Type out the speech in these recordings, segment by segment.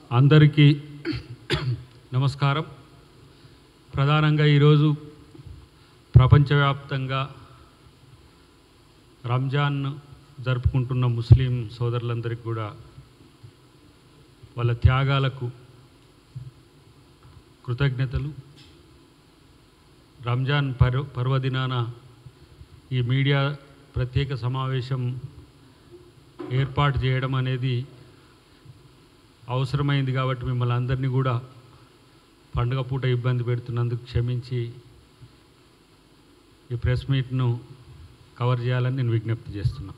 అందరికీ నమస్కారం ప్రధానంగా ఈరోజు ప్రపంచవ్యాప్తంగా రంజాన్ జరుపుకుంటున్న ముస్లిం సోదరులందరికీ కూడా వాళ్ళ త్యాగాలకు కృతజ్ఞతలు రంజాన్ పర్వ పర్వదినాన ఈ మీడియా ప్రత్యేక సమావేశం ఏర్పాటు చేయడం అనేది అవసరమైంది కాబట్టి మిమ్మల్ని అందరినీ కూడా పండుగ పూట ఇబ్బంది పెడుతున్నందుకు క్షమించి ఈ ప్రెస్ మీట్ను కవర్ చేయాలని నేను విజ్ఞప్తి చేస్తున్నా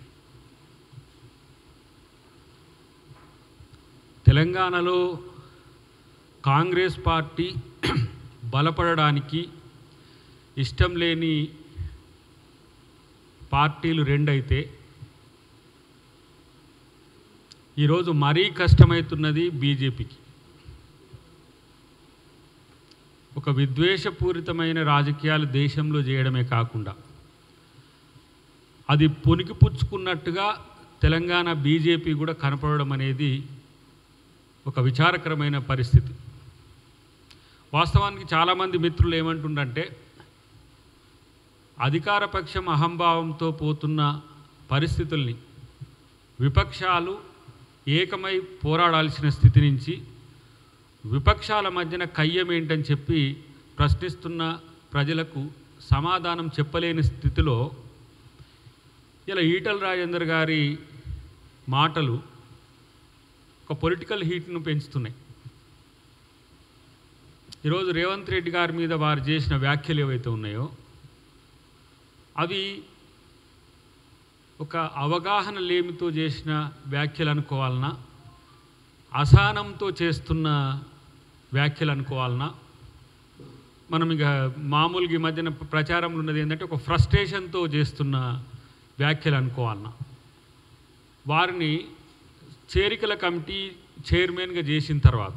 తెలంగాణలో కాంగ్రెస్ పార్టీ బలపడడానికి ఇష్టం లేని పార్టీలు రెండైతే ఈరోజు మరీ కష్టమవుతున్నది బీజేపీకి ఒక విద్వేషపూరితమైన రాజకీయాలు దేశంలో చేయడమే కాకుండా అది పునికి పుచ్చుకున్నట్టుగా తెలంగాణ బీజేపీ కూడా కనపడడం అనేది ఒక విచారకరమైన పరిస్థితి వాస్తవానికి చాలామంది మిత్రులు ఏమంటుండంటే అధికార పక్షం అహంభావంతో పోతున్న పరిస్థితుల్ని విపక్షాలు ఏకమై పోరాడాల్సిన స్థితి నుంచి విపక్షాల మధ్యన కయ్యం ఏంటని చెప్పి ప్రశ్నిస్తున్న ప్రజలకు సమాధానం చెప్పలేని స్థితిలో ఇలా ఈటల రాజేందర్ గారి మాటలు ఒక పొలిటికల్ హీట్ను పెంచుతున్నాయి ఈరోజు రేవంత్ రెడ్డి గారి మీద వారు చేసిన వ్యాఖ్యలు ఏవైతే ఉన్నాయో అవి ఒక అవగాహన లేమితో చేసిన వ్యాఖ్యలు అనుకోవాలనా అసహనంతో చేస్తున్న వ్యాఖ్యలు అనుకోవాలనా మనం ఇక మామూలుగా ఈ మధ్యన ప్రచారంలో ఉన్నది ఏంటంటే ఒక ఫ్రస్ట్రేషన్తో చేస్తున్న వ్యాఖ్యలు అనుకోవాలనా వారిని చేరికల కమిటీ చైర్మన్గా చేసిన తర్వాత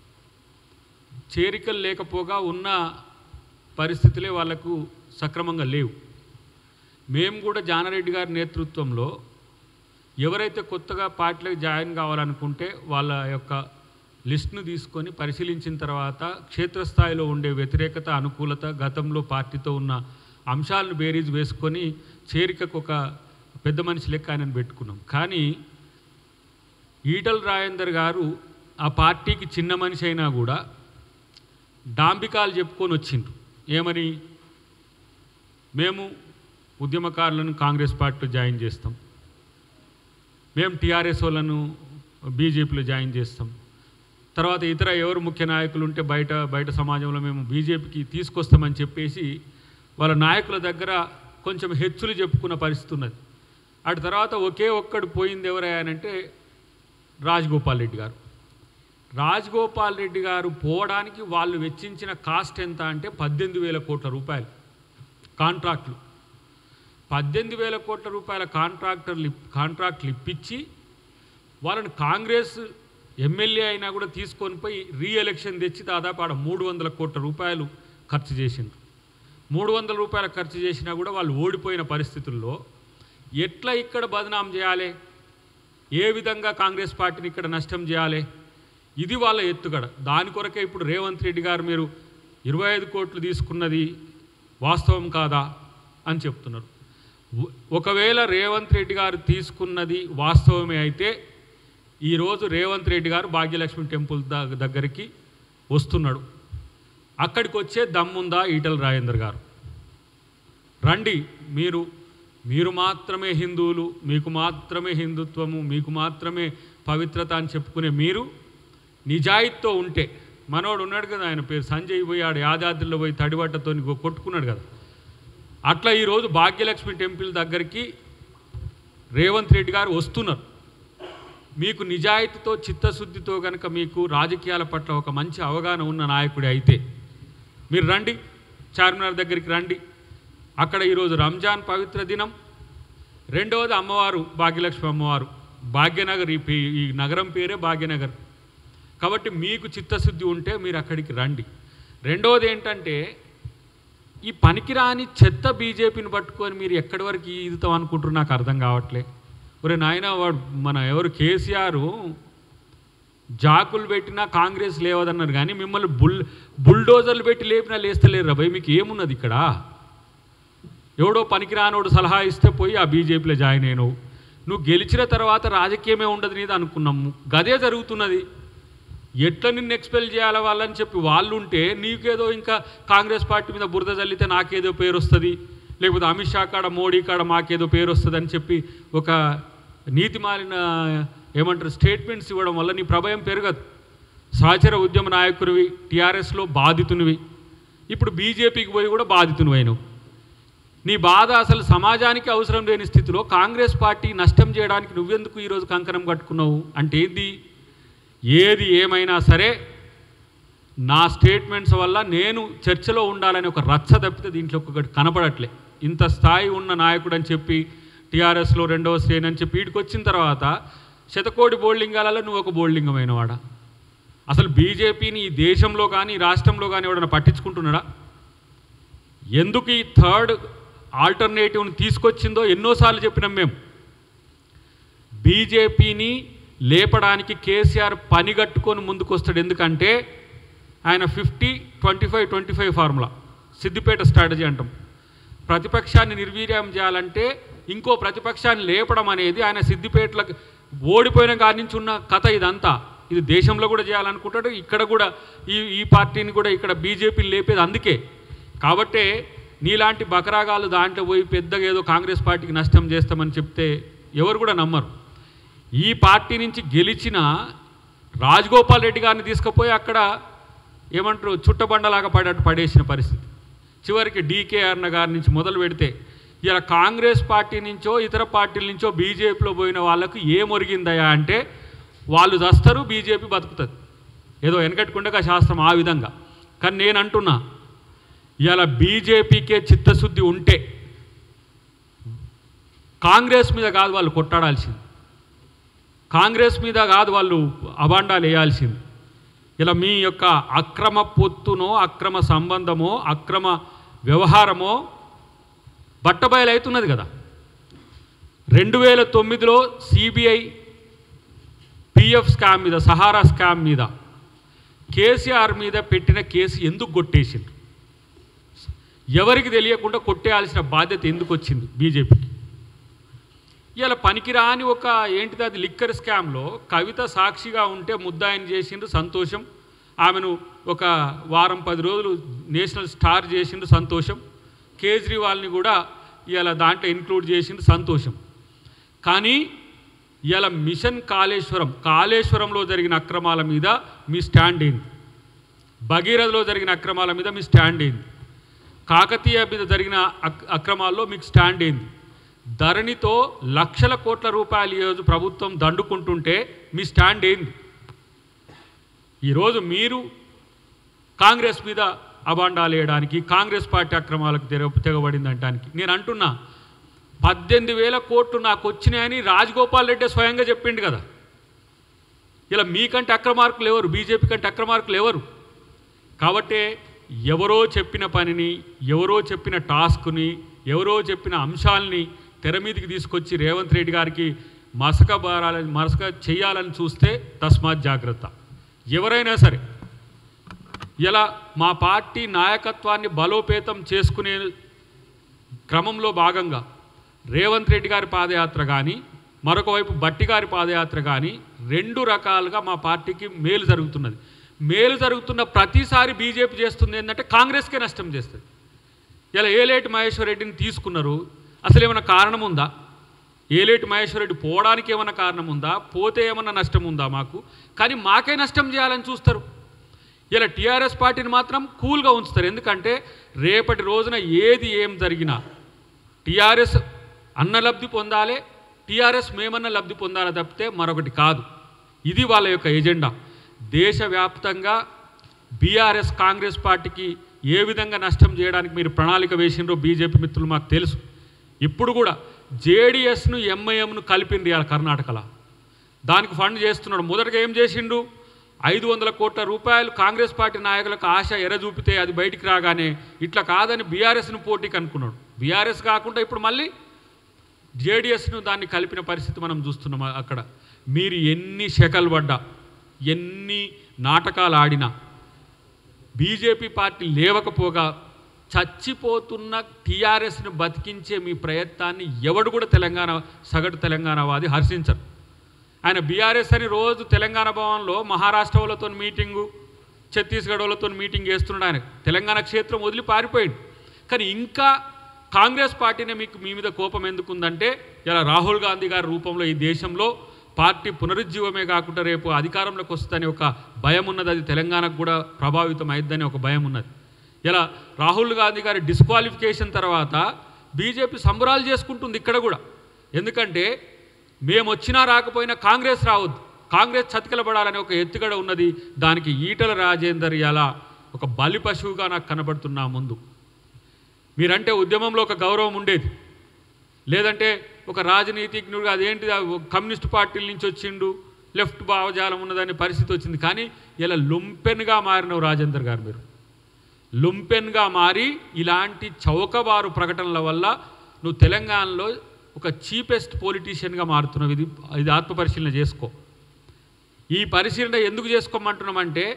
చేరికలు లేకపోగా ఉన్న పరిస్థితులే వాళ్లకు సక్రమంగా లేవు మేము కూడా జానారెడ్డి గారి నేతృత్వంలో ఎవరైతే కొత్తగా పార్టీలకు జాయిన్ కావాలనుకుంటే వాళ్ళ యొక్క లిస్ట్ను తీసుకొని పరిశీలించిన తర్వాత క్షేత్రస్థాయిలో ఉండే వ్యతిరేకత అనుకూలత గతంలో పార్టీతో ఉన్న అంశాలను బేరీజ్ వేసుకొని చేరికకు ఒక పెద్ద మనిషి లెక్క ఆయనను పెట్టుకున్నాం కానీ ఈటల రాజేందర్ గారు ఆ పార్టీకి చిన్న మనిషి అయినా కూడా డాంబికాలు చెప్పుకొని వచ్చిండ్రు ఏమని మేము ఉద్యమకారులను కాంగ్రెస్ పార్టీలో జాయిన్ చేస్తాం మేము టీఆర్ఎస్ వాళ్ళను బీజేపీలో జాయిన్ చేస్తాం తర్వాత ఇతర ఎవరు ముఖ్య నాయకులు ఉంటే బయట బయట సమాజంలో మేము బీజేపీకి తీసుకొస్తామని చెప్పేసి వాళ్ళ నాయకుల దగ్గర కొంచెం హెచ్చులు చెప్పుకున్న పరిస్థితి ఉన్నది అటు తర్వాత ఒకే ఒక్కడు పోయింది ఎవరయ్యానంటే రాజగోపాల్ రెడ్డి గారు రాజగోపాల్ రెడ్డి గారు పోవడానికి వాళ్ళు వెచ్చించిన కాస్ట్ ఎంత అంటే పద్దెనిమిది వేల కోట్ల రూపాయలు కాంట్రాక్ట్లు పద్దెనిమిది వేల కోట్ల రూపాయల కాంట్రాక్టర్లు కాంట్రాక్ట్లు ఇప్పించి వాళ్ళని కాంగ్రెస్ ఎమ్మెల్యే అయినా కూడా తీసుకొని పోయి రీఎలక్షన్ తెచ్చి దాదాపు ఆడ మూడు వందల కోట్ల రూపాయలు ఖర్చు చేసిండ్రు మూడు వందల రూపాయలు ఖర్చు చేసినా కూడా వాళ్ళు ఓడిపోయిన పరిస్థితుల్లో ఎట్లా ఇక్కడ బదనాం చేయాలి ఏ విధంగా కాంగ్రెస్ పార్టీని ఇక్కడ నష్టం చేయాలి ఇది వాళ్ళ ఎత్తుగడ దాని కొరకే ఇప్పుడు రేవంత్ రెడ్డి గారు మీరు ఇరవై ఐదు కోట్లు తీసుకున్నది వాస్తవం కాదా అని చెప్తున్నారు ఒ- ఒకవేళ రేవంత్ రెడ్డి గారు తీసుకున్నది వాస్తవమే అయితే ఈరోజు రేవంత్ రెడ్డి గారు భాగ్యలక్ష్మి టెంపుల్ ద- దగ్గరికి వస్తున్నాడు అక్కడికి వచ్చే దమ్ముందా ఈటల రాజేందర్ గారు రండి మీరు మీరు మాత్రమే హిందువులు మీకు మాత్రమే హిందుత్వము మీకు మాత్రమే పవిత్రత అని చెప్పుకునే మీరు నిజాయితీతో ఉంటే మనోడు ఉన్నాడు కదా ఆయన పేరు సంజయ్ పోయి ఆడ యాదాద్రిలో పోయి తడిబట్టతో కొట్టుకున్నాడు కదా అట్లా ఈరోజు భాగ్యలక్ష్మి టెంపుల్ దగ్గరికి రేవంత్ రెడ్డి గారు వస్తున్నారు మీకు నిజాయితీతో చిత్తశుద్ధితో కనుక మీకు రాజకీయాల పట్ల ఒక మంచి అవగాహన ఉన్న నాయకుడి అయితే మీరు రండి చార్మినార్ దగ్గరికి రండి అక్కడ ఈరోజు రంజాన్ పవిత్ర దినం రెండవది అమ్మవారు భాగ్యలక్ష్మి అమ్మవారు భాగ్యనగర్ ఈ పే- ఈ నగరం పేరే భాగ్యనగర్ కాబట్టి మీకు చిత్తశుద్ధి ఉంటే మీరు అక్కడికి రండి రెండవది ఏంటంటే ఈ పనికిరాని చెత్త బీజేపీని పట్టుకొని మీరు ఎక్కడి వరకు ఈదుతాం అనుకుంటారు నాకు అర్థం కావట్లే ఒరే నాయన వాడు మన ఎవరు కేసీఆర్ జాకులు పెట్టినా కాంగ్రెస్ లేవదన్నారు కానీ మిమ్మల్ని బుల్ బుల్డోజర్లు పెట్టి లేపినా లేస్తలేరు రా భయ్ మీకు ఏమున్నది ఇక్కడ ఎవడో పనికిరానోడు సలహా ఇస్తే పోయి ఆ బీజేపీలో జాయిన్ అయినావు నువ్వు గెలిచిన తర్వాత రాజకీయమే ఉండదు నీది అనుకున్నాము గదే జరుగుతున్నది ఎట్లా నిన్ను ఎక్స్పెల్ చేయాలి వాళ్ళని చెప్పి వాళ్ళు ఉంటే నీకేదో ఇంకా కాంగ్రెస్ పార్టీ మీద బురద చల్లితే నాకేదో పేరు వస్తుంది లేకపోతే అమిత్ షా కాడ మోడీ కాడ మాకేదో పేరు వస్తుంది అని చెప్పి ఒక నీతి మాలిన ఏమంటారు స్టేట్మెంట్స్ ఇవ్వడం వల్ల నీ ప్రభయం పెరగదు సహచర ఉద్యమ నాయకుడివి టీఆర్ఎస్లో బాధితునివి ఇప్పుడు బీజేపీకి పోయి కూడా బాధితునివైనవు నీ బాధ అసలు సమాజానికి అవసరం లేని స్థితిలో కాంగ్రెస్ పార్టీ నష్టం చేయడానికి నువ్వెందుకు ఈరోజు కంకణం కట్టుకున్నావు అంటే ఏంది ఏది ఏమైనా సరే నా స్టేట్మెంట్స్ వల్ల నేను చర్చలో ఉండాలని ఒక రచ్చ తప్పితే దీంట్లో ఒకటి కనపడట్లే ఇంత స్థాయి ఉన్న నాయకుడు అని చెప్పి టీఆర్ఎస్లో రెండవ శ్రేణి అని చెప్పి వీడికి వచ్చిన తర్వాత శతకోటి బోల్డింగాలలో నువ్వు ఒక బోల్డింగమైన వాడా అసలు బీజేపీని ఈ దేశంలో కానీ ఈ రాష్ట్రంలో కానీ ఎవడన్నా పట్టించుకుంటున్నాడా ఎందుకు ఈ థర్డ్ ఆల్టర్నేటివ్ని తీసుకొచ్చిందో ఎన్నోసార్లు చెప్పినాం మేము బీజేపీని లేపడానికి కేసీఆర్ పనిగట్టుకొని ముందుకు వస్తాడు ఎందుకంటే ఆయన fifty twenty five twenty five formula Siddipet strategy అంటాం ప్రతిపక్షాన్ని నిర్వీర్యం చేయాలంటే ఇంకో ప్రతిపక్షాన్ని లేపడం అనేది ఆయన సిద్దిపేటలకు ఓడిపోయిన కాడి నుంచి ఉన్న కథ ఇదంతా ఇది దేశంలో కూడా చేయాలనుకుంటాడు ఇక్కడ కూడా ఈ ఈ పార్టీని కూడా ఇక్కడ బీజేపీని లేపేది అందుకే కాబట్టే నీలాంటి బకరాగాలు దాంట్లో పోయి పెద్దగా ఏదో కాంగ్రెస్ పార్టీకి నష్టం చేస్తామని చెప్తే ఎవరు కూడా నమ్మరు ఈ పార్టీ నుంచి గెలిచిన రాజగోపాల్ రెడ్డి గారిని తీసుకుపోయి అక్కడ ఏమంటారు చుట్టబండలాగా పడేట్టు పడేసిన పరిస్థితి చివరికి డీకే అన్న గారి నుంచి మొదలు పెడితే ఇలా కాంగ్రెస్ పార్టీ నుంచో ఇతర పార్టీల నుంచో బీజేపీలో పోయిన వాళ్ళకు ఏమొరిగిందయా అంటే వాళ్ళు చస్తారు బీజేపీ బతుకుతుంది ఏదో వెనకట్టుకుండగా శాస్త్రం ఆ విధంగా కానీ నేను అంటున్నా ఇలా బీజేపీకే చిత్తశుద్ధి ఉంటే కాంగ్రెస్ మీద కాదు వాళ్ళు కొట్టాడాల్సింది కాంగ్రెస్ మీద కాదు వాళ్ళు అబాండాలు వేయాల్సింది ఇలా మీ యొక్క అక్రమ పొత్తునో అక్రమ సంబంధమో అక్రమ వ్యవహారమో బట్టబయలవుతున్నది కదా రెండు వేల తొమ్మిదిలో సిబిఐ పిఎఫ్ స్కామ్ మీద సహారా స్కామ్ మీద కేసీఆర్ మీద పెట్టిన కేసు ఎందుకు కొట్టేసింది ఎవరికి తెలియకుండా కొట్టేయాల్సిన బాధ్యత ఎందుకు వచ్చింది బీజేపీకి ఇలా పనికిరాని ఒక ఏంటిది అది లిక్కర్ స్కామ్లో కవిత సాక్షిగా ఉంటే ముద్దాయిని చేసిండ్రు సంతోషం ఆమెను ఒక వారం పది రోజులు నేషనల్ స్టార్ చేసిండ్రు సంతోషం కేజ్రీవాల్ని కూడా ఇలా దాంట్లో ఇంక్లూడ్ చేసిండ్రు సంతోషం కానీ ఇలా మిషన్ కాళేశ్వరం కాళేశ్వరంలో జరిగిన అక్రమాల మీద మీ స్టాండ్ ఏంది భగీరథలో జరిగిన అక్రమాల మీద మీ స్టాండ్ ఏంది కాకతీయ మీద జరిగిన అక్- అక్రమాల్లో మీకు స్టాండ్ ఏంది ధరణితో లక్షల కోట్ల రూపాయలు ఈరోజు ప్రభుత్వం దండుకుంటుంటే మీ స్టాండ్ ఏంది ఈరోజు మీరు కాంగ్రెస్ మీద అబాండాలు వేయడానికి కాంగ్రెస్ పార్టీ అక్రమాలకు తెగ తెగబడింది అంటానికి నేను అంటున్నా పద్దెనిమిది వేల కోట్లు నాకు వచ్చినాయని రాజగోపాల్ రెడ్డి స్వయంగా చెప్పిండు కదా ఇలా మీకంటే అక్రమార్కులు ఎవరు బీజేపీ కంటే అక్రమార్కులు ఎవరు కాబట్టే ఎవరో చెప్పిన పనిని ఎవరో చెప్పిన టాస్క్ని ఎవరో చెప్పిన అంశాలని తెర మీదకి తీసుకొచ్చి రేవంత్ రెడ్డి గారికి మసక బారాలని మసక చేయాలని చూస్తే తస్మాత్ జాగ్రత్త ఎవరైనా సరే ఇలా మా పార్టీ నాయకత్వాన్ని బలోపేతం చేసుకునే క్రమంలో భాగంగా రేవంత్ రెడ్డి గారి పాదయాత్ర కానీ మరొక వైపు బట్టి గారి పాదయాత్ర కానీ రెండు రకాలుగా మా పార్టీకి మేలు జరుగుతున్నది మేలు జరుగుతున్న ప్రతిసారి బీజేపీ చేస్తుంది ఏంటంటే కాంగ్రెస్కే నష్టం చేస్తుంది ఇలా ఏలేటి మహేశ్వర్ రెడ్డిని తీసుకున్నారు అసలు ఏమైనా కారణం ఉందా ఏలేటి మహేశ్వర్ రెడ్డి పోవడానికి ఏమైనా కారణం ఉందా పోతే ఏమైనా నష్టం ఉందా మాకు కానీ మాకే నష్టం చేయాలని చూస్తారు ఇలా టీఆర్ఎస్ పార్టీని మాత్రం కూల్గా ఉంచుతారు ఎందుకంటే రేపటి రోజున ఏది ఏం జరిగినా టీఆర్ఎస్ అన్న లబ్ధి పొందాలి టీఆర్ఎస్ మేమన్న లబ్ధి పొందాలి తప్పితే మరొకటి కాదు ఇది వాళ్ళ యొక్క ఎజెండా దేశవ్యాప్తంగా బీఆర్ఎస్ కాంగ్రెస్ పార్టీకి ఏ విధంగా నష్టం చేయడానికి మీరు ప్రణాళిక వేసిండ్రో బీజేపీ మిత్రులు మాకు తెలుసు ఇప్పుడు కూడా జేడిఎస్ను ఎంఐఎంను కలిపిండ్రు ఇవాళ కర్ణాటకలో దానికి ఫండ్ చేస్తున్నాడు మొదటగా ఏం చేసిండు ఐదు వందల కోట్ల రూపాయలు కాంగ్రెస్ పార్టీ నాయకులకు ఆశ ఎర చూపితే అది బయటికి రాగానే ఇట్లా కాదని బీఆర్ఎస్ను పోటీకి అనుకున్నాడు బీఆర్ఎస్ కాకుండా ఇప్పుడు మళ్ళీ జేడిఎస్ను దాన్ని కలిపిన పరిస్థితి మనం చూస్తున్నాం అ- అక్కడ మీరు ఎన్ని శకలు పడ్డా ఎన్ని నాటకాలు ఆడినా బీజేపీ పార్టీ లేవకపోగా చచ్చిపోతున్న టీఆర్ఎస్ను బతికించే మీ ప్రయత్నాన్ని ఎవడు కూడా తెలంగాణ సగటు తెలంగాణవాది హర్షించరు ఆయన బీఆర్ఎస్ అని రోజు తెలంగాణ భవన్లో మహారాష్ట్ర వాళ్ళతో మీటింగు ఛత్తీస్గఢ్ వాళ్ళతో మీటింగ్ చేస్తున్నాడు ఆయన తెలంగాణ క్షేత్రం వదిలి పారిపోయింది కానీ ఇంకా కాంగ్రెస్ పార్టీనే మీకు మీ మీద కోపం ఎందుకుందంటే ఇలా రాహుల్ గాంధీ గారి రూపంలో ఈ దేశంలో పార్టీ పునరుజ్జీవమే కాకుండా రేపు అధికారంలోకి వస్తుందని ఒక భయం ఉన్నది అది తెలంగాణకు కూడా ప్రభావితం అయిద్దని ఒక భయం ఉన్నది ఇలా రాహుల్ గాంధీ గారి డిస్క్వాలిఫికేషన్ తర్వాత బీజేపీ సంబరాలు చేసుకుంటుంది ఇక్కడ కూడా ఎందుకంటే మేము వచ్చినా రాకపోయినా కాంగ్రెస్ రావద్దు కాంగ్రెస్ చతికిలబడాలనే ఒక ఎత్తుగడ ఉన్నది దానికి ఈటల రాజేందర్ ఇలా ఒక బలి పశువుగా నాకు కనబడుతున్నా ముందు మీరంటే ఉద్యమంలో ఒక గౌరవం ఉండేది లేదంటే ఒక రాజనీతిజ్ఞుడు అదేంటి ఆ ఒక కమ్యూనిస్ట్ పార్టీల నుంచి వచ్చిండు లెఫ్ట్ భావజాలం ఉన్నదనే పరిస్థితి వచ్చింది కానీ ఇలా లుంపెన్గా మారినవు రాజేందర్ గారు మీరు లుంపెన్గా మారి ఇలాంటి చౌకబారు ప్రకటనల వల్ల నువ్వు తెలంగాణలో ఒక చీపెస్ట్ పొలిటీషియన్గా మారుతున్నావు ఇది ఇది ఆత్మపరిశీలన చేసుకో ఈ పరిశీలన ఎందుకు చేసుకోమంటున్నామంటే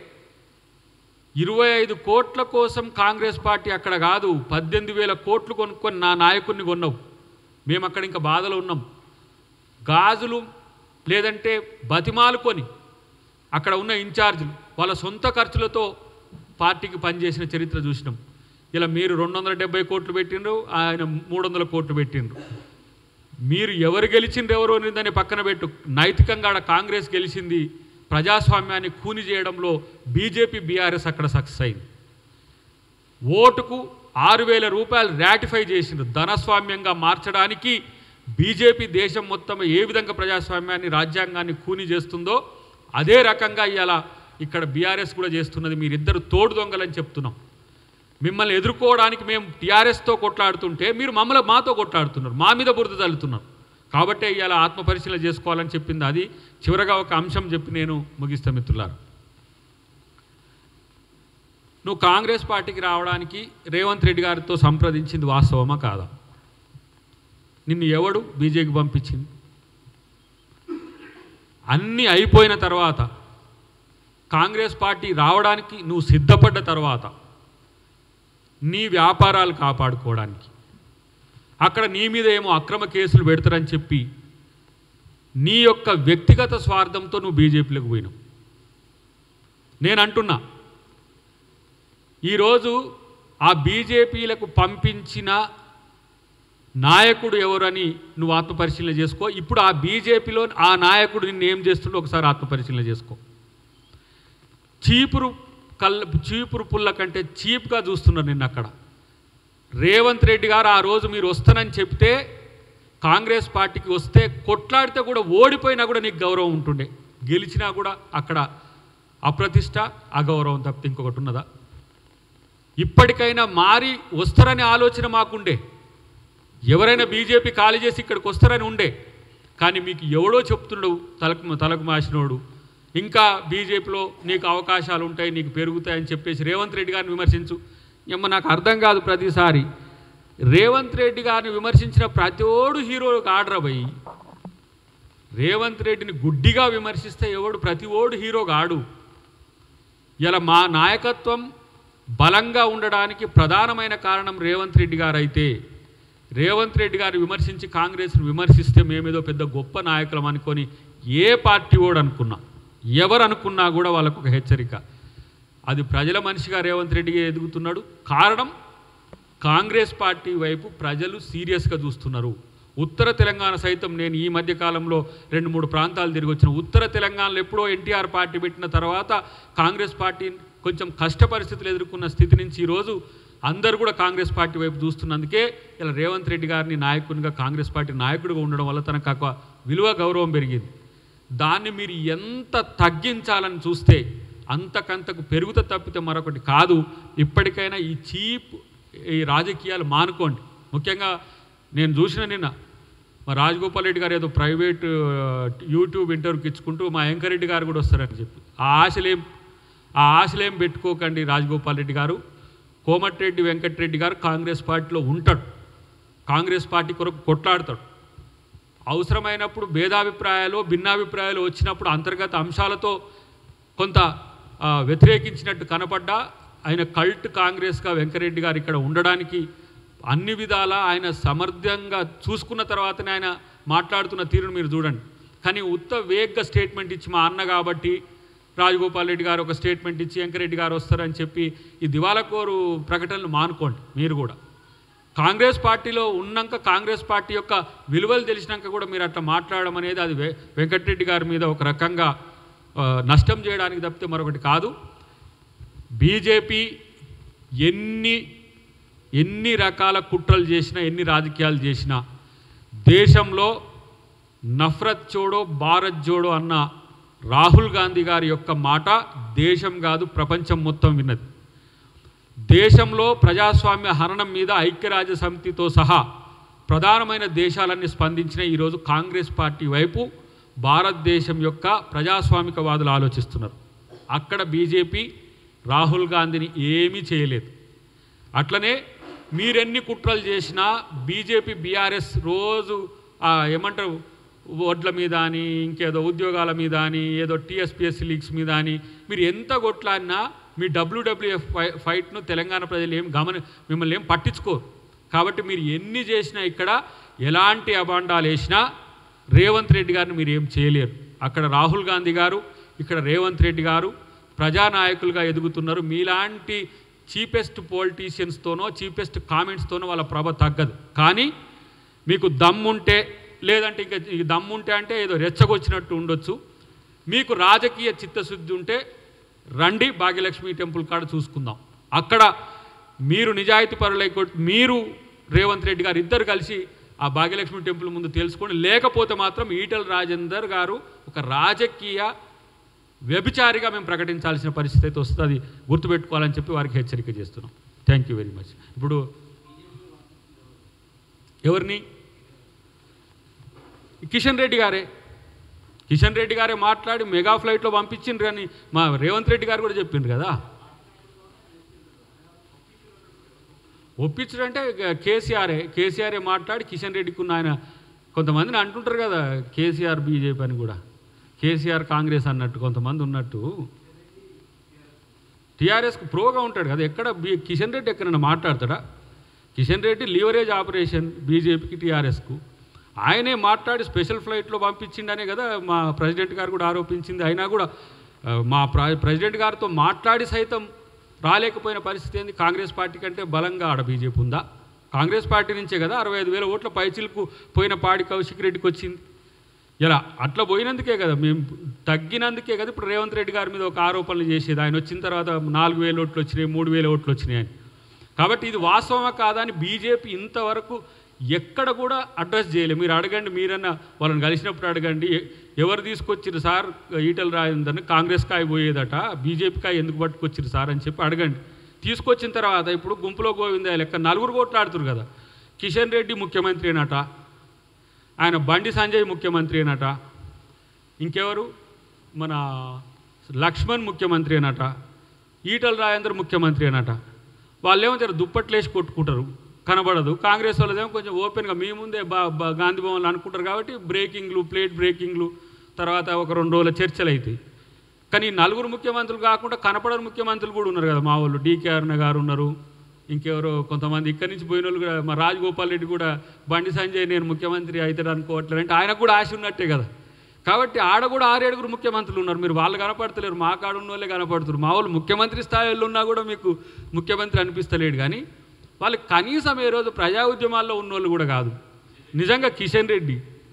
ఇరవై ఐదు కోట్ల కోసం కాంగ్రెస్ పార్టీ అక్కడ కాదు పద్దెనిమిది వేల కోట్లు కొనుక్కొని నా నాయకుడిని కొన్నావు మేము అక్కడ ఇంకా బాధలో ఉన్నాం గాజులు లేదంటే బతిమాలు కొని అక్కడ ఉన్న ఇన్ఛార్జీలు వాళ్ళ సొంత ఖర్చులతో పార్టీకి పనిచేసిన చరిత్ర చూసినాం ఇలా మీరు రెండు వందల డెబ్బై కోట్లు పెట్టిండ్రు ఆయన మూడు వందల కోట్లు పెట్టిండ్రు మీరు ఎవరు గెలిచిండ్రు ఎవరు అనేదాన్ని పక్కన పెట్టు నైతికంగా ఆడ కాంగ్రెస్ గెలిచింది ప్రజాస్వామ్యాన్ని కూని చేయడంలో బీజేపీ బీఆర్ఎస్ అక్కడ సక్సెస్ అయింది ఓటుకు ఆరు వేల రూపాయలు రాటిఫై చేసిండ్రు ధనస్వామ్యంగా మార్చడానికి బీజేపీ దేశం మొత్తం ఏ విధంగా ప్రజాస్వామ్యాన్ని రాజ్యాంగాన్ని కూని చేస్తుందో అదే రకంగా ఇవాళ ఇక్కడ బీఆర్ఎస్ కూడా చేస్తున్నది మీరిద్దరు తోడు దొంగలని చెప్తున్నాం మిమ్మల్ని ఎదుర్కోవడానికి మేము టీఆర్ఎస్తో కొట్లాడుతుంటే మీరు మమ్మల్ని మాతో కొట్లాడుతున్నారు మా మీద బురద తల్లుతున్నారు కాబట్టే ఇవాళ ఆత్మపరిశీలన చేసుకోవాలని చెప్పింది అది చివరగా ఒక అంశం చెప్పి నేను ముగిస్తా మిత్రులారా నువ్వు కాంగ్రెస్ పార్టీకి రావడానికి రేవంత్ రెడ్డి గారితో సంప్రదించింది వాస్తవమా కాదా నిన్ను ఎవడు బీజేపీకి పంపించింది అన్నీ అయిపోయిన తర్వాత కాంగ్రెస్ పార్టీ రావడానికి నువ్వు సిద్ధపడ్డ తర్వాత నీ వ్యాపారాలు కాపాడుకోవడానికి అక్కడ నీ మీద ఏమో అక్రమ కేసులు పెడతారని చెప్పి నీ యొక్క వ్యక్తిగత స్వార్థంతో నువ్వు బీజేపీలోకి పోయినావు నేను అంటున్నా ఈరోజు ఆ బీజేపీలకు పంపించిన నాయకుడు ఎవరని నువ్వు ఆత్మపరిశీలన చేసుకో ఇప్పుడు ఆ బీజేపీలో ఆ నాయకుడు నిన్ను ఏం చేస్తుండో ఒకసారి ఆత్మపరిశీలన చేసుకో చీపురు కల్ చీపురు పుల్ల కంటే చీప్గా చూస్తున్నారు నిన్న అక్కడ రేవంత్ రెడ్డి గారు ఆ రోజు మీరు వస్తానని చెప్తే కాంగ్రెస్ పార్టీకి వస్తే కొట్లాడితే కూడా ఓడిపోయినా కూడా నీకు గౌరవం ఉంటుండే గెలిచినా కూడా అక్కడ అప్రతిష్ట అగౌరవం తప్పితే ఇంకొకటి ఉన్నదా ఇప్పటికైనా మారి వస్తారనే ఆలోచన మాకుండే ఎవరైనా బీజేపీ ఖాళీ చేసి ఇక్కడికి వస్తారని ఉండే కానీ మీకు ఎవడో చెప్తుండవు తలకు తలకు మాసినోడు ఇంకా బీజేపీలో నీకు అవకాశాలు ఉంటాయి నీకు పెరుగుతాయని చెప్పేసి రేవంత్ రెడ్డి గారిని విమర్శించు ఏమో నాకు అర్థం కాదు ప్రతిసారి రేవంత్ రెడ్డి గారిని విమర్శించిన ప్రతిోడు హీరోకి ఆర్డర్ పోయి రేవంత్ రెడ్డిని గుడ్డిగా విమర్శిస్తే ఎవడు ప్రతి ఓడు హీరో కాడు ఇలా మా నాయకత్వం బలంగా ఉండడానికి ప్రధానమైన కారణం రేవంత్ రెడ్డి గారు అయితే రేవంత్ రెడ్డి గారు విమర్శించి కాంగ్రెస్ను విమర్శిస్తే మేమేదో పెద్ద గొప్ప నాయకులం అనుకొని ఏ పార్టీ ఓడు అనుకున్నా ఎవరు అనుకున్నా కూడా వాళ్ళకు ఒక హెచ్చరిక అది ప్రజల మనిషిగా రేవంత్ రెడ్డి ఎదుగుతున్నాడు కారణం కాంగ్రెస్ పార్టీ వైపు ప్రజలు సీరియస్గా చూస్తున్నారు ఉత్తర తెలంగాణ సైతం నేను ఈ మధ్య కాలంలో రెండు మూడు ప్రాంతాలు తిరిగి వచ్చిన ఉత్తర తెలంగాణలో ఎప్పుడో ఎన్టీఆర్ పార్టీ పెట్టిన తర్వాత కాంగ్రెస్ పార్టీ కొంచెం కష్ట పరిస్థితులు ఎదుర్కొన్న స్థితి నుంచి ఈరోజు అందరూ కూడా కాంగ్రెస్ పార్టీ వైపు చూస్తున్నందుకే ఇలా రేవంత్ రెడ్డి గారిని నాయకునిగా కాంగ్రెస్ పార్టీ నాయకుడిగా ఉండడం వల్ల తనకు ఒక విలువ గౌరవం పెరిగింది దాన్ని మీరు ఎంత తగ్గించాలని చూస్తే అంతకంతకు పెరుగుత తప్పితే మరొకటి కాదు ఇప్పటికైనా ఈ చీప్ ఈ రాజకీయాలు మానుకోండి ముఖ్యంగా నేను చూసిన నిన్న మా రాజగోపాల్ రెడ్డి గారు ఏదో ప్రైవేట్ ఆ, యూట్యూబ్ ఇంటర్వ్యూకి ఇచ్చుకుంటూ మా వెంకరెడ్డి గారు కూడా వస్తారని చెప్పి ఆ ఆశలేం ఆ ఆశలేం పెట్టుకోకండి రాజగోపాల్ రెడ్డి గారు కోమటిరెడ్డి వెంకటరెడ్డి గారు కాంగ్రెస్ పార్టీలో ఉంటాడు కాంగ్రెస్ పార్టీ కొరకు కొట్లాడతాడు అవసరమైనప్పుడు భేదాభిప్రాయాలు భిన్నాభిప్రాయాలు వచ్చినప్పుడు అంతర్గత అంశాలతో కొంత ఆ, వ్యతిరేకించినట్టు కనపడ్డా ఆయన కల్ట్ కాంగ్రెస్గా వెంకరెడ్డి గారు ఇక్కడ ఉండడానికి అన్ని విధాల ఆయన సమర్థంగా చూసుకున్న తర్వాతనే ఆయన మాట్లాడుతున్న తీరును మీరు చూడండి కానీ ఉత్త వేగ్గా స్టేట్మెంట్ ఇచ్చి మా అన్న కాబట్టి రాజగోపాల్ రెడ్డి గారు ఒక స్టేట్మెంట్ ఇచ్చి వెంకరెడ్డి గారు వస్తారని చెప్పి ఈ దివాలకోరు ప్రకటనలు మానుకోండి మీరు కూడా కాంగ్రెస్ పార్టీలో ఉన్నాక కాంగ్రెస్ పార్టీ యొక్క విలువలు తెలిసినాక కూడా మీరు అట్లా మాట్లాడడం అనేది అది వె- వెంకటరెడ్డి గారి మీద ఒక రకంగా ఆ, నష్టం చేయడానికి తప్పితే మరొకటి కాదు బీజేపీ ఎన్ని ఎన్ని రకాల కుట్రలు చేసినా ఎన్ని రాజకీయాలు చేసినా దేశంలో నఫరత్ చోడో భారత్ జోడో అన్న రాహుల్ గాంధీ గారి యొక్క మాట దేశం కాదు ప్రపంచం మొత్తం విన్నది దేశంలో ప్రజాస్వామ్య హరణం మీద ఐక్యరాజ్య సమితితో సహా ప్రధానమైన దేశాలన్నీ స్పందించిన ఈరోజు కాంగ్రెస్ పార్టీ వైపు భారతదేశం యొక్క ప్రజాస్వామికవాదులు ఆలోచిస్తున్నారు అక్కడ బీజేపీ రాహుల్ గాంధీని ఏమీ చేయలేదు అట్లనే మీరెన్ని కుట్రలు చేసినా బీజేపీ బీఆర్ఎస్ రోజు ఆ, ఏమంటారు ఓట్ల మీద అని ఇంకేదో ఉద్యోగాల మీద అని ఏదో టీఎస్పీఎస్సీ లీగ్స్ మీద అని మీరు ఎంత కొట్లాడినా మీ డబ్ల్యూడబ్ల్యూఎఫ్ ఫై ఫైట్ను తెలంగాణ ప్రజలు ఏం గమని మిమ్మల్ని ఏం పట్టించుకోరు కాబట్టి మీరు ఎన్ని చేసినా ఇక్కడ ఎలాంటి అబాండాలు వేసినా రేవంత్ రెడ్డి గారిని మీరు ఏం చేయలేరు అక్కడ రాహుల్ గాంధీ గారు ఇక్కడ రేవంత్ రెడ్డి గారు ప్రజానాయకులుగా ఎదుగుతున్నారు మీలాంటి చీపెస్ట్ పొలిటీషియన్స్తోనో చీపెస్ట్ కామెంట్స్తోనో వాళ్ళ ప్రభ తగ్గదు కానీ మీకు దమ్ముంటే లేదంటే ఇంకా ఈ దమ్ముంటే అంటే ఏదో రెచ్చగొచ్చినట్టు ఉండొచ్చు మీకు రాజకీయ చిత్తశుద్ధి ఉంటే రండి భాగ్యలక్ష్మి టెంపుల్ కాడ చూసుకుందాం అక్కడ మీరు నిజాయితీ పరులై కొట్- మీరు రేవంత్ రెడ్డి గారు ఇద్దరు కలిసి ఆ భాగ్యలక్ష్మి టెంపుల్ ముందు తెలుసుకోండి లేకపోతే మాత్రం ఈటల రాజేందర్ గారు ఒక రాజకీయ వ్యభిచారిగా మేము ప్రకటించాల్సిన పరిస్థితి అయితే వస్తుంది గుర్తుపెట్టుకోవాలని చెప్పి వారికి హెచ్చరిక చేస్తున్నాం థ్యాంక్ యూ వెరీ మచ్ ఇప్పుడు ఎవరిని కిషన్ రెడ్డి గారే కిషన్ రెడ్డి గారే మాట్లాడి మెగా ఫ్లైట్లో పంపించిండ్రు కానీ మా రేవంత్ రెడ్డి గారు కూడా చెప్పిండ్రు కదా ఒప్పించడం అంటే ఇక కేసీఆరే కేసీఆరే మాట్లాడి కిషన్ రెడ్డికి ఉన్న ఆయన కొంతమందిని అంటుంటారు కదా కేసీఆర్ బీజేపీ అని కూడా కేసీఆర్ కాంగ్రెస్ అన్నట్టు కొంతమంది ఉన్నట్టు టీఆర్ఎస్కు ప్రోగా ఉంటాడు కదా ఎక్కడ బీ కిషన్ రెడ్డి ఎక్కడైనా మాట్లాడతాడా కిషన్ రెడ్డి లీవరేజ్ ఆపరేషన్ బీజేపీకి టీఆర్ఎస్కు ఆయనే మాట్లాడి స్పెషల్ ఫ్లైట్లో పంపించిండనే కదా మా ప్రెసిడెంట్ గారు కూడా ఆరోపించింది అయినా కూడా ఆ, మా ప్ర- ప్రెసిడెంట్ గారితో మాట్లాడి సైతం రాలేకపోయిన పరిస్థితి ఏంది కాంగ్రెస్ పార్టీ కంటే బలంగా ఆడ బీజేపీ ఉందా కాంగ్రెస్ పార్టీ నుంచే కదా అరవై ఐదు వేల ఓట్ల పైచిలకు పోయిన పాడి కౌశిక్ రెడ్డికి వచ్చింది ఇలా అట్లా పోయినందుకే కదా మేము తగ్గినందుకే కదా ఇప్పుడు రేవంత్ రెడ్డి గారి మీద ఒక ఆరోపణలు చేసేది ఆయన వచ్చిన తర్వాత నాలుగు వేల ఓట్లు వచ్చినాయి మూడు వేల ఓట్లు వచ్చినాయి అని కాబట్టి ఇది వాస్తవమా కాదా అని బీజేపీ ఇంతవరకు ఎక్కడ కూడా అడ్రస్ చేయలేదు మీరు అడగండి మీరన్నా వాళ్ళని కలిసినప్పుడు అడగండి ఎ- ఎవరు తీసుకొచ్చిరు సార్ ఈటల రాజేందర్ని కాంగ్రెస్ కాయ పోయేదట బీజేపీ కాయ ఎందుకు పట్టుకొచ్చిరు సార్ అని చెప్పి అడగండి తీసుకొచ్చిన తర్వాత ఇప్పుడు గుంపులో గోవింద లెక్క నలుగురు కొట్లాడుతురు కదా కిషన్ రెడ్డి ముఖ్యమంత్రి అనట ఆయన బండి సంజయ్ ముఖ్యమంత్రి అనట ఇంకెవరు మన లక్ష్మణ్ ముఖ్యమంత్రి అనట ఈటల రాజేందర్ ముఖ్యమంత్రి అనట వాళ్ళేమో జర దుప్పట్లేసి కొట్టుకుంటారు కనబడదు కాంగ్రెస్ వాళ్ళదేమో కొంచెం ఓపెన్గా మీ ముందే బా బా- గాంధీ భవన్లో అనుకుంటారు కాబట్టి బ్రేకింగ్లు ప్లేట్ బ్రేకింగ్లు తర్వాత ఒక రెండు రోజుల చర్చలు అవుతాయి కానీ ఈ నలుగురు ముఖ్యమంత్రులు కాకుండా కనపడని ముఖ్యమంత్రులు కూడా ఉన్నారు కదా మా వాళ్ళు డీకే అరుణ గారు ఉన్నారు ఇంకెవరో కొంతమంది ఇక్కడి నుంచి పోయిన వాళ్ళు కూడా మా రాజగోపాల్ రెడ్డి కూడా బండి సంజయ్ నేను ముఖ్యమంత్రి అవుతాడు అనుకోవట్లేదు అంటే ఆయనకు కూడా ఆశ ఉన్నట్టే కదా కాబట్టి ఆడ కూడా ఆరేడుగురు ముఖ్యమంత్రులు ఉన్నారు మీరు వాళ్ళు కనపడతలేరు మా కాడ ఉన్న వాళ్ళే కనపడుతున్నారు మా వాళ్ళు ముఖ్యమంత్రి స్థాయిలో ఉన్నా కూడా మీకు ముఖ్యమంత్రి అనిపిస్తలేడు కానీ వాళ్ళు కనీసం ఏ రోజు ప్రజా ఉద్యమాల్లో ఉన్నోళ్ళు కూడా కాదు నిజంగా కిషన్ రెడ్డి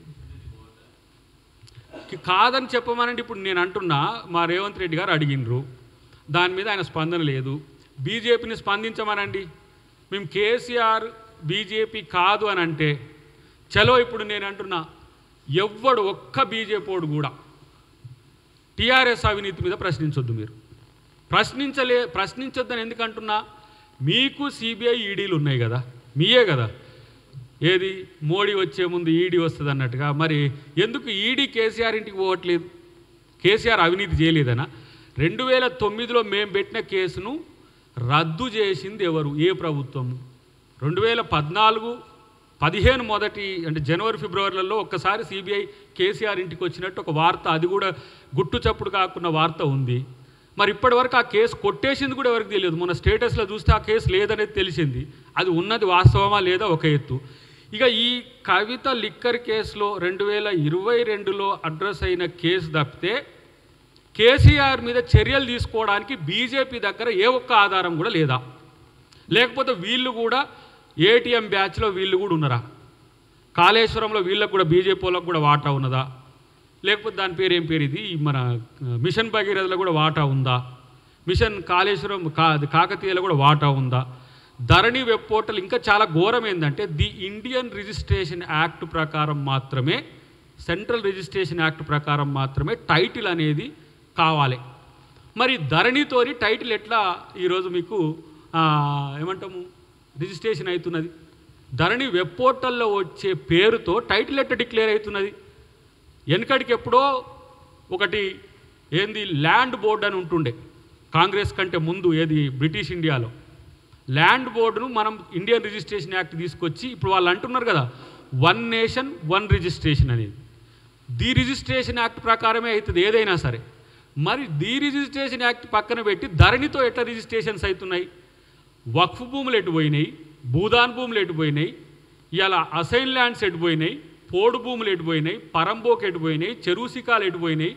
కి- కాదని చెప్పమనండి ఇప్పుడు నేను అంటున్నా మా రేవంత్ రెడ్డి గారు అడిగినరు దాని మీద ఆయన స్పందన లేదు బీజేపీని స్పందించమనండి మేము కేసీఆర్ బీజేపీ కాదు అని అంటే చలో ఇప్పుడు నేను అంటున్నా ఎవ్వడు ఒక్క బీజేపీడు కూడా టీఆర్ఎస్ అవినీతి మీద ప్రశ్నించొద్దు మీరు ప్రశ్నించలే ప్రశ్నించొద్దని ఎందుకంటున్నా మీకు సిబిఐ ఈడీలు ఉన్నాయి కదా మీయే కదా ఏది మోడీ వచ్చే ముందు ఈడీ వస్తుంది అన్నట్టుగా మరి ఎందుకు ఈడీ కేసీఆర్ ఇంటికి పోవట్లేదు కేసీఆర్ అవినీతి చేయలేదనా రెండు వేల తొమ్మిదిలో మేము పెట్టిన కేసును రద్దు చేసింది ఎవరు ఏ ప్రభుత్వం రెండు వేల పద్నాలుగు పదిహేను మొదటి అంటే జనవరి ఫిబ్రవరిలలో ఒక్కసారి సిబిఐ కేసీఆర్ ఇంటికి వచ్చినట్టు ఒక వార్త అది కూడా గుట్టు చప్పుడు కాకున్న వార్త ఉంది మరి ఇప్పటివరకు ఆ కేసు కొట్టేసింది కూడా ఎవరికి తెలియదు మొన్న స్టేటస్లో చూస్తే ఆ కేసు లేదనేది తెలిసింది అది ఉన్నది వాస్తవమా లేదా ఒక ఎత్తు ఇక ఈ కవిత లిక్కర్ కేసులో రెండు వేల ఇరవై రెండులో అడ్రస్ అయిన కేసు తప్పితే కేసీఆర్ మీద చర్యలు తీసుకోవడానికి బీజేపీ దగ్గర ఏ ఒక్క ఆధారం కూడా లేదా లేకపోతే వీళ్ళు కూడా ఏటీఎం బ్యాచ్లో వీళ్ళు కూడా ఉన్నారా కాళేశ్వరంలో వీళ్ళకు కూడా బీజేపీ వాళ్ళకు కూడా వాటా ఉన్నదా లేకపోతే దాని పేరు ఏం పేరు ఇది మన ఆ, మిషన్ భగీరథలో కూడా వాటా ఉందా మిషన్ కాళేశ్వరం కా అది కాకతీయలో కూడా వాటా ఉందా ధరణి వెబ్ పోర్టల్ ఇంకా చాలా ఘోరం ఏంటంటే ది ఇండియన్ రిజిస్ట్రేషన్ యాక్ట్ ప్రకారం మాత్రమే సెంట్రల్ రిజిస్ట్రేషన్ యాక్ట్ ప్రకారం మాత్రమే టైటిల్ అనేది కావాలి మరి ధరణితోని టైటిల్ ఎట్లా ఈరోజు మీకు ఆ, ఏమంటాము రిజిస్ట్రేషన్ అవుతున్నది ధరణి వెబ్ పోర్టల్లో వచ్చే పేరుతో టైటిల్ ఎట్లా డిక్లేర్ అవుతున్నది వెనకడికి ఎప్పుడో ఒకటి ఏంది ల్యాండ్ బోర్డ్ అని ఉంటుండే కాంగ్రెస్ కంటే ముందు ఏది బ్రిటిష్ ఇండియాలో ల్యాండ్ బోర్డును మనం ఇండియన్ రిజిస్ట్రేషన్ యాక్ట్ తీసుకొచ్చి ఇప్పుడు వాళ్ళు అంటున్నారు కదా వన్ నేషన్ వన్ రిజిస్ట్రేషన్ అనేది ది రిజిస్ట్రేషన్ యాక్ట్ ప్రకారమే అవుతుంది ఏదైనా సరే మరి ది రిజిస్ట్రేషన్ యాక్ట్ పక్కన పెట్టి ధరణితో ఎట్లా రిజిస్ట్రేషన్స్ అవుతున్నాయి వక్ఫ్ భూములు ఎటు పోయినాయి భూదాన్ భూములు ఎటు పోయినాయి ఇలా అసైన్ ల్యాండ్స్ ఎటు పోయినాయి పోడు భూములు ఎటు పోయినాయి పరంబోక్ ఎటు పోయినాయి చెరువుసికాలు ఎటు పోయినాయి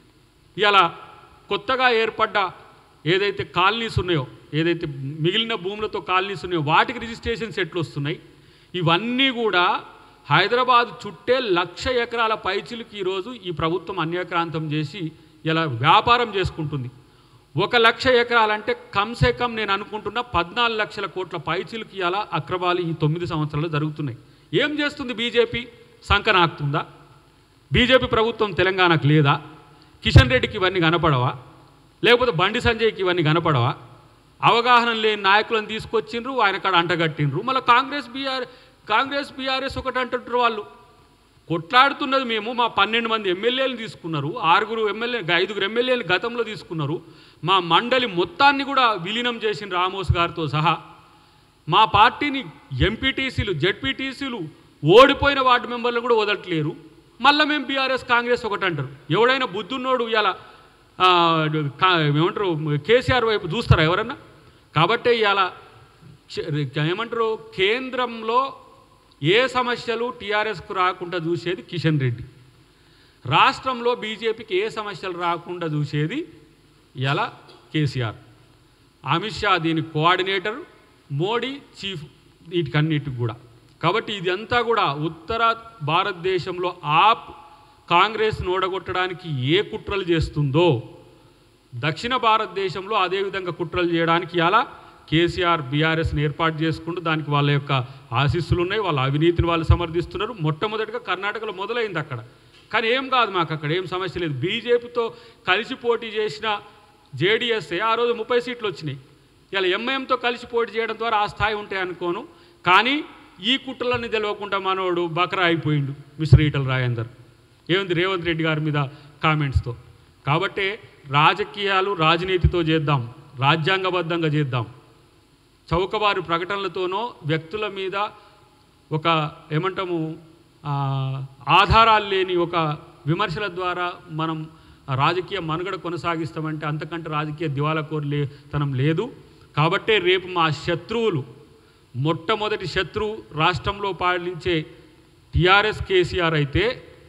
ఇలా కొత్తగా ఏర్పడ్డ ఏదైతే కాలనీస్ ఉన్నాయో ఏదైతే మిగిలిన భూములతో కాలనీస్ ఉన్నాయో వాటికి రిజిస్ట్రేషన్స్ ఎట్లు వస్తున్నాయి ఇవన్నీ కూడా హైదరాబాద్ చుట్టే లక్ష ఎకరాల పైచిలకు ఈరోజు ఈ ప్రభుత్వం అన్యక్రాంతం చేసి ఇలా వ్యాపారం చేసుకుంటుంది ఒక లక్ష ఎకరాలంటే కమ్సే కమ్ నేను అనుకుంటున్న పద్నాలుగు లక్షల కోట్ల పైచిలకు ఇలా అక్రమాలు ఈ తొమ్మిది సంవత్సరాలు జరుగుతున్నాయి ఏం చేస్తుంది బీజేపీ సంకనాకుతుందా బీజేపీ ప్రభుత్వం తెలంగాణకు లేదా కిషన్ రెడ్డికి ఇవన్నీ కనపడవా లేకపోతే బండి సంజయ్కి ఇవన్నీ కనపడవా అవగాహన లేని నాయకులను తీసుకొచ్చిండ్రు ఆయన కాడ అంటగట్టిండ్రు మళ్ళీ కాంగ్రెస్ బీఆర్ కాంగ్రెస్ బీఆర్ఎస్ ఒకటి అంటుంటారు వాళ్ళు కొట్లాడుతున్నది మేము మా పన్నెండు మంది ఎమ్మెల్యేలు తీసుకున్నారు ఆరుగురు ఎమ్మెల్యే ఐదుగురు ఎమ్మెల్యేలు గతంలో తీసుకున్నారు మా మండలి మొత్తాన్ని కూడా విలీనం చేసిన రామోస్ గారితో సహా మా పార్టీని ఎంపీటీసీలు జెడ్పీటీసీలు ఓడిపోయిన వార్డు మెంబర్లు కూడా వదలట్లేరు మళ్ళీ మేము బీఆర్ఎస్ కాంగ్రెస్ ఒకటి అంటారు ఎవడైనా బుద్ధున్నోడు ఇలా ఏమంటారు కేసీఆర్ వైపు చూస్తారా ఎవరన్నా కాబట్టే ఇవాళ ఏమంటారు కేంద్రంలో ఏ సమస్యలు టీఆర్ఎస్కు రాకుండా చూసేది కిషన్ రెడ్డి రాష్ట్రంలో బీజేపీకి ఏ సమస్యలు రాకుండా చూసేది ఇలా కేసీఆర్ అమిత్ షా దీని కోఆర్డినేటర్ మోడీ చీఫ్ వీటికన్నిటికి కూడా కాబట్టి ఇదంతా కూడా ఉత్తర భారతదేశంలో ఆప్ కాంగ్రెస్ను ఓడగొట్టడానికి ఏ కుట్రలు చేస్తుందో దక్షిణ భారతదేశంలో అదేవిధంగా కుట్రలు చేయడానికి ఇలా కేసీఆర్ బీఆర్ఎస్ని ఏర్పాటు చేసుకుంటూ దానికి వాళ్ళ యొక్క ఆశీస్సులు ఉన్నాయి వాళ్ళ అవినీతిని వాళ్ళు సమర్థిస్తున్నారు మొట్టమొదటిగా కర్ణాటకలో మొదలైంది అక్కడ కానీ ఏం కాదు మాకు అక్కడ ఏం సమస్య లేదు బీజేపీతో కలిసి పోటీ చేసిన జేడీఎస్ఏ ఆ రోజు ముప్పై సీట్లు వచ్చినాయి ఇలా ఎంఐఎంతో కలిసి పోటీ చేయడం ద్వారా ఆ స్థాయి ఉంటాయి అనుకోను కానీ ఈ కుట్రలన్నీ తెలియకుండా మనోడు బకరా అయిపోయిండు మిస్టర్ ఈటల రాజేందర్ ఏముంది రేవంత్ రెడ్డి గారి మీద కామెంట్స్తో కాబట్టే రాజకీయాలు రాజనీతితో చేద్దాం రాజ్యాంగబద్ధంగా చేద్దాం చౌకబారు ప్రకటనలతోనో వ్యక్తుల మీద ఒక ఏమంటాము ఆ, ఆధారాలు లేని ఒక విమర్శల ద్వారా మనం ఆ రాజకీయ మనుగడ కొనసాగిస్తామంటే అంతకంటే రాజకీయ దివాలకోరులే తనం లేదు కాబట్టే రేపు మా శత్రువులు మొట్టమొదటి శత్రువు రాష్ట్రంలో పాలించే టీఆర్ఎస్ కేసీఆర్ అయితే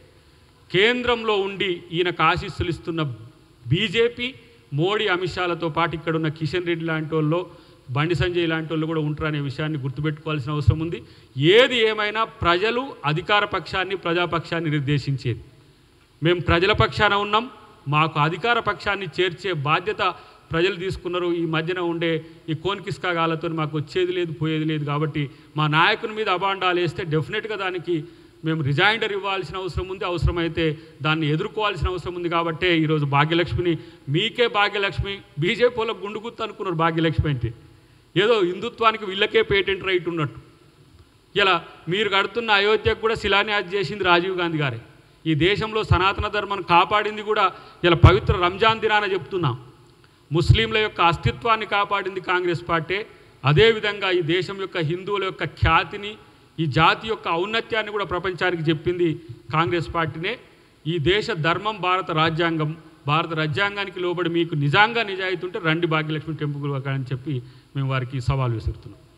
కేంద్రంలో ఉండి ఈయనకు ఆశీస్సులు ఇస్తున్న బీజేపీ మోడీ అమిత్ షాలతో పాటు ఇక్కడ ఉన్న కిషన్ రెడ్డి లాంటి వాళ్ళు బండి సంజయ్ లాంటి వాళ్ళు కూడా ఉంటారనే విషయాన్ని గుర్తుపెట్టుకోవాల్సిన అవసరం ఉంది ఏది ఏమైనా ప్రజలు అధికార పక్షాన్ని ప్రజాపక్షాన్ని నిర్దేశించేది మేము ప్రజల పక్షాన ఉన్నాం మాకు అధికార పక్షాన్ని చేర్చే బాధ్యత ప్రజలు తీసుకున్నారు ఈ మధ్యన ఉండే ఈ కోన్కిస్కాగాలతో మాకు వచ్చేది లేదు పోయేది లేదు కాబట్టి మా నాయకుని మీద అబాండాలు వేస్తే డెఫినెట్గా దానికి మేము రిజైండర్ ఇవ్వాల్సిన అవసరం ఉంది అవసరమైతే దాన్ని ఎదుర్కోవాల్సిన అవసరం ఉంది కాబట్టే ఈరోజు భాగ్యలక్ష్మిని మీకే భాగ్యలక్ష్మి బీజేపీ వాళ్ళకు గుండు గుర్తు అనుకున్నారు భాగ్యలక్ష్మి అంటే ఏదో హిందుత్వానికి వీళ్ళకే పేటెంట్ రైట్ ఉన్నట్టు ఇలా మీరు కడుతున్న అయోధ్యకు కూడా శిలాన్యాస్ చేసింది రాజీవ్ గాంధీ గారే ఈ దేశంలో సనాతన ధర్మాన్ని కాపాడింది కూడా ఇలా పవిత్ర రంజాన్ దినాన చెప్తున్నాం ముస్లింల యొక్క అస్తిత్వాన్ని కాపాడింది కాంగ్రెస్ పార్టీ అదేవిధంగా ఈ దేశం యొక్క హిందువుల యొక్క ఖ్యాతిని ఈ జాతి యొక్క ఔన్నత్యాన్ని కూడా ప్రపంచానికి చెప్పింది కాంగ్రెస్ పార్టీనే ఈ దేశ ధర్మం భారత రాజ్యాంగం భారత రాజ్యాంగానికి లోబడి మీకు నిజంగా నిజాయితీ ఉంటే రండి భాగ్యలక్ష్మి టెంపుల్ అని చెప్పి మేము వారికి సవాల్ విసురుతున్నాం